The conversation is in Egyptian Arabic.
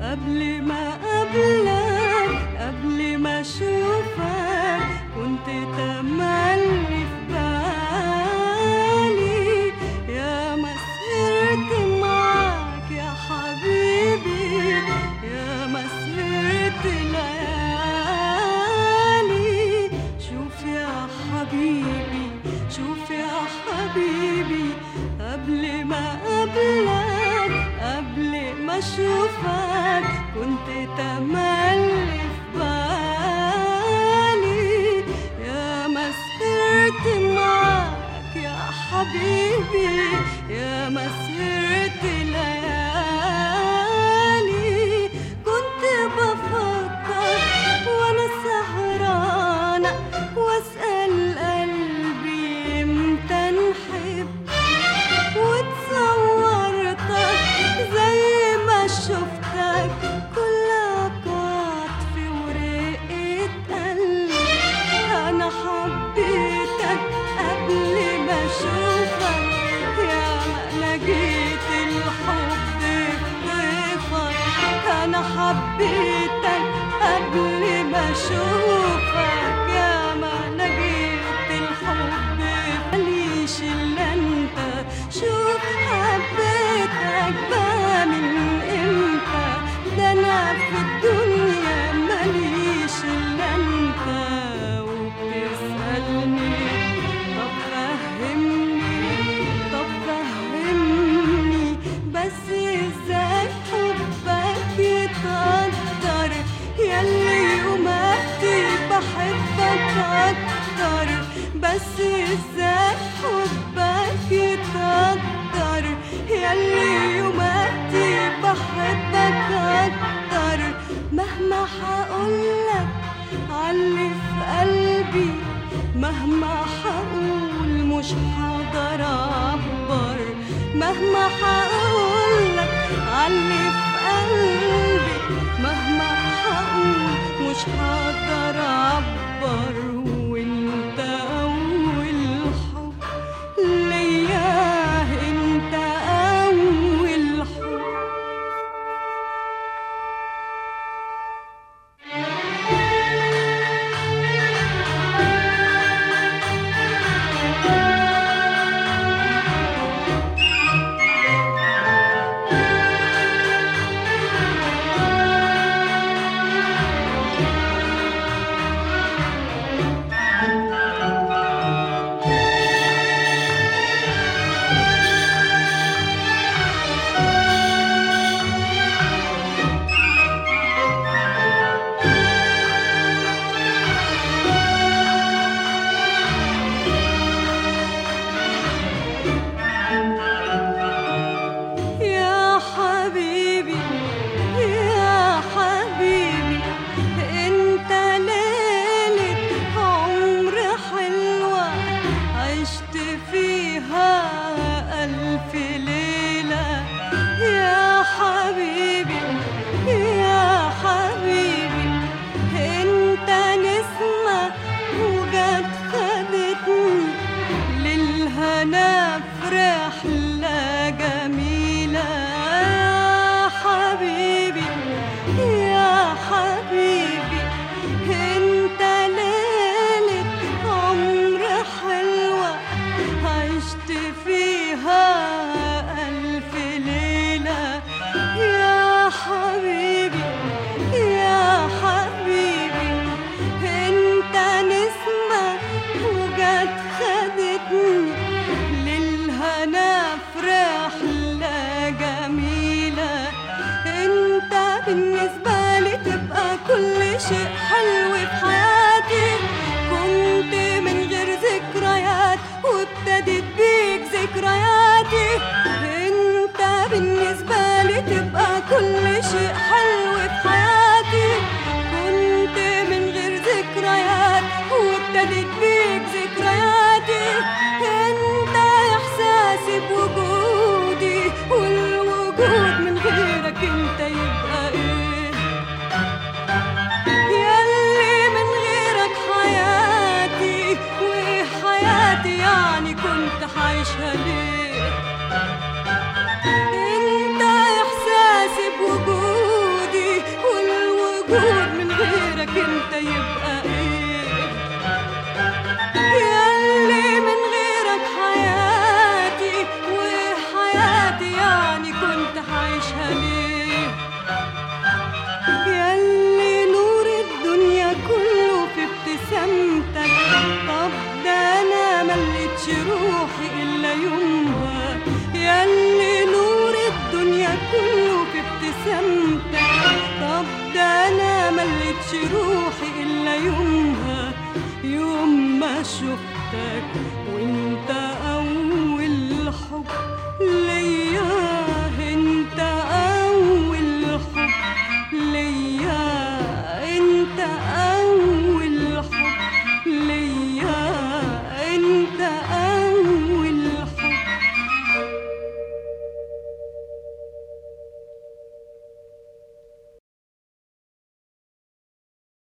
قبل ما قبلك قبل ما اشوفك كنت تملي في بالي يا ما سهرت معاك يا حبيبي يا ما سهرت ليالي شوف يا حبيبي شوف يا حبيبي قبل ما قبلك قبل ما اشوفك كنت تملي في بالي يا ما سهرت معاك يا حبيبي يا ما سهرت ليالي كنت بفكر وانا سهرانة واسأل قلبي امتى نحب وتصورتك زي ما شفتك كلك عطف ورقة قلبي أنا حبيتك قبل ما أشوفك يا ما لقيت الحب في ضيفك أنا حبيتك قبل ما أشوفك يا ما لقيت الحب ماليش إلا أنت شوف حبيتك بقى من إمتى ده أنا في الدنيا ماليش إلا أنت وبتسألني طب فهمني طب فهمني بس ازاي حبك يتقدر ياللي يوماتي بحبك اكتر بس ازاي حبك يتقدر ياللي يوماتي بحبك اكتر مهما حقولك علي في قلبي مهما حقول مش هقدر اعبر مهما حقولك علي في قلبي مهما حقول مش هقدر اعبر وانت اول حب ليا انت اول حب انت يبقى ايه ياللي من غيرك حياتي وحياتي يعني كنت عايشها ليه ياللي نور الدنيا كله في ابتسامتك طب ده انا مليتش روحي الا يومها ياللي نور الدنيا كله في ابتسامتك طب ده انا مليتش روحي الا يومها يوم ما شفتك وانت